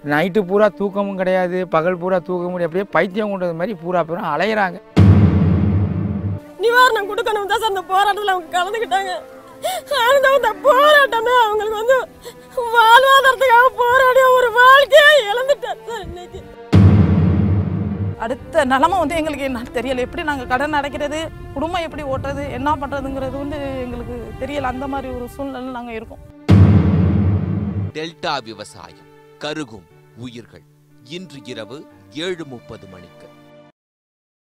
night பூரா தூக்கமும் கிடையாது பகல் பூரா தூக்க முடியாது அப்படியே பைத்தியம் கொண்டது மாதிரி பூரா பூரா அலையிறாங்க நிவாரணம் கொடுக்கணும் தான் சார் அந்த போராட்டத்தில் அவங்க கலந்துக்கிட்டாங்க அந்த அந்த போராட்டமே அவங்களுக்கு வந்து வாழ்வாதாரத்துக்காக போராடிய ஒரு வாழ்க்கையை இழந்துட்டார் சார் இன்னைக்கு அடுத்த நிலமை வந்து எங்களுக்கு என்ன தெரியல எப்படி நாங்கள் கடன் அடைக்கிறது குடும்பம் எப்படி ஓட்டுறது என்ன பண்ணுறதுங்கிறது வந்து எங்களுக்கு தெரியல அந்த மாதிரி ஒரு சூழ்நிலை நாங்கள் இருக்கோம் டெல்டா விவசாயம் கருகும் உயிர்கள் இன்று இரவு ஏழு முப்பது மணிக்கு